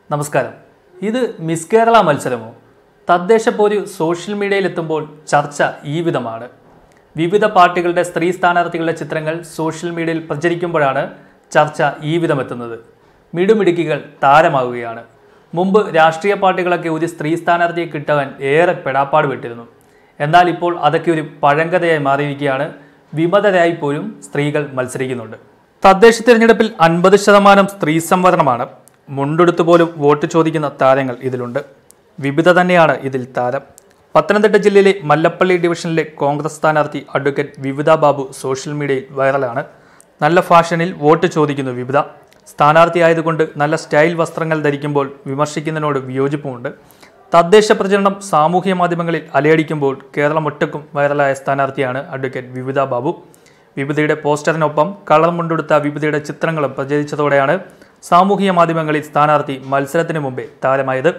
നമസ്കാരം ഇത് മിസ് കേരള മത്സരമോ തദ്ദേശ പോര് സോഷ്യൽ മീഡിയയിൽ എത്തുമ്പോൾ ചർച്ച ഈ വിധമാണ് വിവിധ പാർട്ടികളുടെ സ്ത്രീ സ്ഥാനാർത്ഥികളുടെ ചിത്രങ്ങൾ സോഷ്യൽ മീഡിയയിൽ പ്രചരിക്കുമ്പോഴാണ് ചർച്ച ഈ വിധമെത്തുന്നത് മിടുമിടുക്കികൾ താരമാവുകയാണ് മുമ്പ് രാഷ്ട്രീയ പാർട്ടികളൊക്കെ ഒരു സ്ത്രീ സ്ഥാനാർത്ഥിയെ കിട്ടാൻ ഏറെ പെടാപ്പാട് വിട്ടിരുന്നു എന്നാൽ ഇപ്പോൾ അതൊക്കെ ഒരു പഴങ്കഥയായി മാറിയിരിക്കുകയാണ് വിമതരായി പോലും സ്ത്രീകൾ മത്സരിക്കുന്നുണ്ട് തദ്ദേശ തിരഞ്ഞെടുപ്പിൽ അൻപത് ശതമാനം സ്ത്രീ സംവരണമാണ് മുണ്ടെടുത്തു പോലും വോട്ട് ചോദിക്കുന്ന താരങ്ങൾ ഇതിലുണ്ട് വിവിധ തന്നെയാണ് ഇതിൽ താരം പത്തനംതിട്ട ജില്ലയിലെ മല്ലപ്പള്ളി ഡിവിഷനിലെ കോൺഗ്രസ് സ്ഥാനാർത്ഥി അഡ്വക്കേറ്റ് വിവിധ ബാബു സോഷ്യൽ മീഡിയയിൽ വൈറലാണ് നല്ല ഫാഷനിൽ വോട്ട് ചോദിക്കുന്നു വിവിധ സ്ഥാനാർത്ഥിയായതുകൊണ്ട് നല്ല സ്റ്റൈൽ വസ്ത്രങ്ങൾ ധരിക്കുമ്പോൾ വിമർശിക്കുന്നതിനോട് വിയോജിപ്പുമുണ്ട് തദ്ദേശ പ്രചരണം സാമൂഹ്യ മാധ്യമങ്ങളിൽ അലയടിക്കുമ്പോൾ കേരളം ഒട്ടുക്കും വൈറലായ സ്ഥാനാർത്ഥിയാണ് അഡ്വക്കേറ്റ് വിവിധ ബാബു വിവിധയുടെ പോസ്റ്ററിനൊപ്പം കളർ മുണ്ടെടുത്ത വിവിധയുടെ ചിത്രങ്ങളും പ്രചരിച്ചതോടെയാണ് സാമൂഹിക മാധ്യമങ്ങളിൽ സ്ഥാനാർത്ഥി മത്സരത്തിന് മുമ്പേ താരമായത്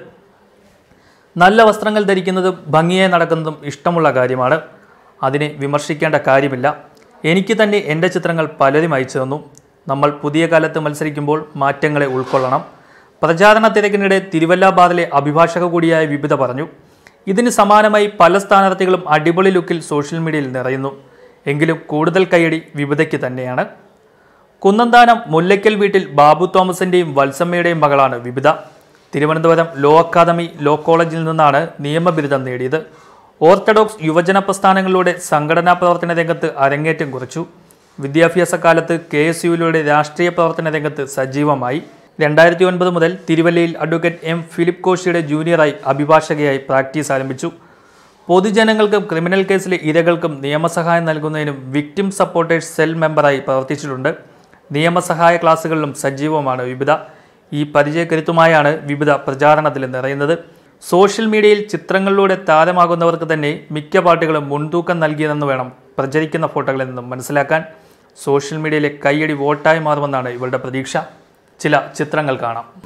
നല്ല വസ്ത്രങ്ങൾ ധരിക്കുന്നതും ഭംഗിയായി നടക്കുന്നതും ഇഷ്ടമുള്ള കാര്യമാണ് അതിനെ വിമർശിക്കേണ്ട കാര്യമില്ല എനിക്ക് തന്നെ എൻ്റെ ചിത്രങ്ങൾ പലരും അയച്ചു തന്നു നമ്മൾ പുതിയ കാലത്ത് മത്സരിക്കുമ്പോൾ മാറ്റങ്ങളെ ഉൾക്കൊള്ളണം പ്രചാരണ തിരക്കിനിടെ തിരുവല്ലാബാദിലെ അഭിഭാഷക കൂടിയായ വിവിധ പറഞ്ഞു ഇതിന് സമാനമായി പല സ്ഥാനാർത്ഥികളും അടിപൊളി ലുക്കിൽ സോഷ്യൽ മീഡിയയിൽ നിറയുന്നു എങ്കിലും കൂടുതൽ കൈയടി വിവിധയ്ക്ക് തന്നെയാണ് കുന്നന്താനം മുല്ലയ്ക്കൽ വീട്ടിൽ ബാബു തോമസിന്റെയും വത്സമ്മയുടെയും മകളാണ് വിവിധ തിരുവനന്തപുരം ലോ അക്കാദമി ലോ കോളേജിൽ നിന്നാണ് നിയമബിരുദം നേടിയത് ഓർത്തഡോക്സ് യുവജന പ്രസ്ഥാനങ്ങളിലൂടെ സംഘടനാ പ്രവർത്തന രംഗത്ത് അരങ്ങേറ്റം കുറിച്ചു വിദ്യാഭ്യാസ കാലത്ത് കെ എസ് യുവിലൂടെ രാഷ്ട്രീയ പ്രവർത്തന രംഗത്ത് സജീവമായി രണ്ടായിരത്തി ഒൻപത് മുതൽ തിരുവല്ലയിൽ അഡ്വക്കേറ്റ് എം ഫിലിപ്പ് കോഷിയുടെ ജൂനിയറായി അഭിഭാഷകയായി പ്രാക്ടീസ് ആരംഭിച്ചു പൊതുജനങ്ങൾക്കും ക്രിമിനൽ കേസിലെ ഇരകൾക്കും നിയമസഹായം നൽകുന്നതിനും വിക്ടിം സപ്പോർട്ടേഴ്സ് സെൽ മെമ്പറായി പ്രവർത്തിച്ചിട്ടുണ്ട് നിയമസഹായ ക്ലാസുകളിലും സജീവമാണ് വിവിധ ഈ പരിചയക്കരുത്തുമായാണ് വിവിധ പ്രചാരണത്തിൽ നിറയുന്നത് സോഷ്യൽ മീഡിയയിൽ ചിത്രങ്ങളിലൂടെ താരമാകുന്നവർക്ക് തന്നെ മിക്ക പാർട്ടികളും മുൻതൂക്കം നൽകിയതെന്ന് വേണം പ്രചരിക്കുന്ന ഫോട്ടോകളിൽ നിന്നും മനസ്സിലാക്കാൻ സോഷ്യൽ മീഡിയയിലെ കൈയടി വോട്ടായി മാറുമെന്നാണ് ഇവരുടെ പ്രതീക്ഷ ചില ചിത്രങ്ങൾ കാണാം